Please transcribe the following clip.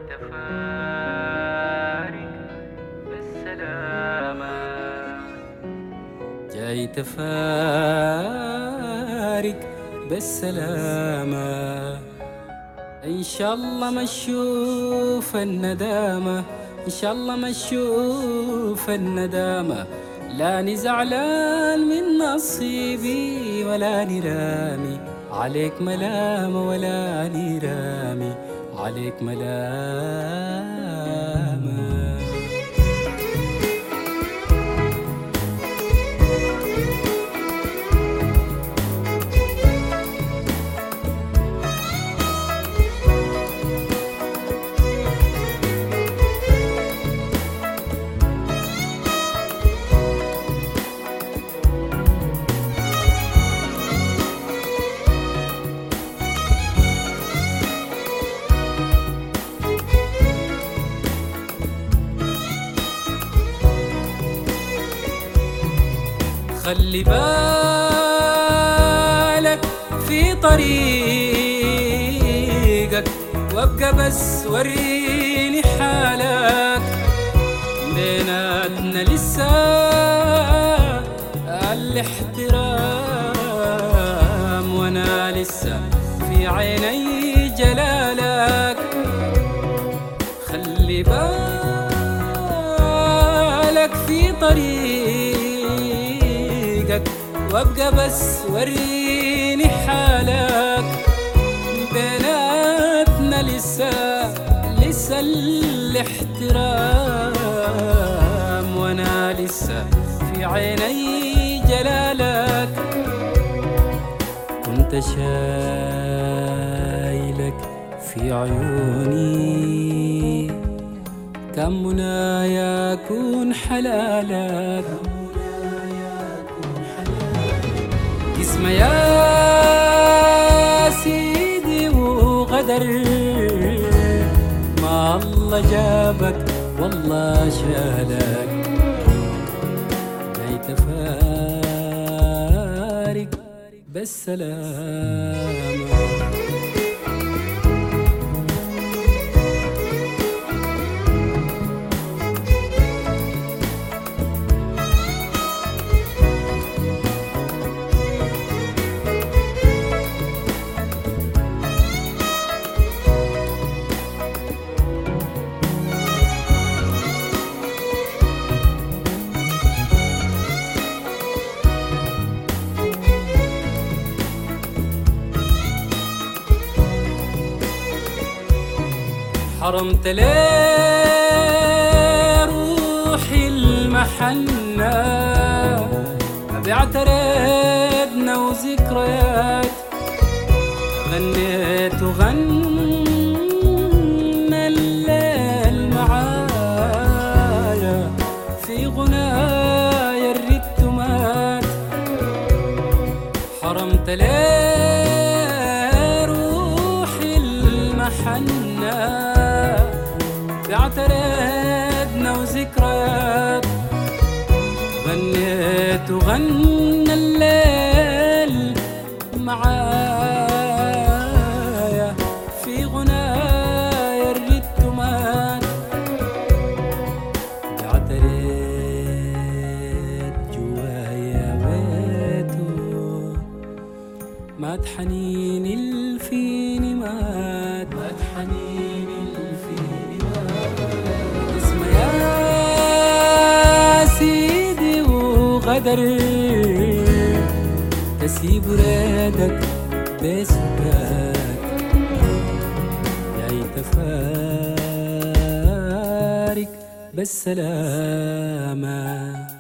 تفارق بالسلامة جاي تفارق بالسلامة إن شاء الله ما تشوف الندامة إن شاء الله ما تشوف الندامة لا زعلان من نصيبي ولا رامي عليك ملامة ولا رامي عليك ملامة خلي بالك في طريقك وابقى بس وريني حالك بيناتنا لسه الاحترام وانا لسه في عيني جلالك خلي بالك في طريقك وابقى بس وريني حالك بيناتنا لسه لسه الاحترام وانا لسه في عيني جلالك كنت شايلك في عيوني كم منايا يكون حلالك اسم يا سيدي وغدر ما الله جابك والله شالك جاي تفارق بالسلامه حرمت ليه روحي المحنة بعترضنا وذكريات غنيت وغنى الليل معايا في غنايا الريت مات حرمت ليه روحي المحنة بعترضنا وذكريات غنيت وغنى الليل معايا في غنايا الريت مات بعترض جوايا ويتو مات حنين الفيني مات مات حنين الفيني مات اسم يا سيدي وغدر تسيب ريدك بسكات جاي تفارق بالسلامه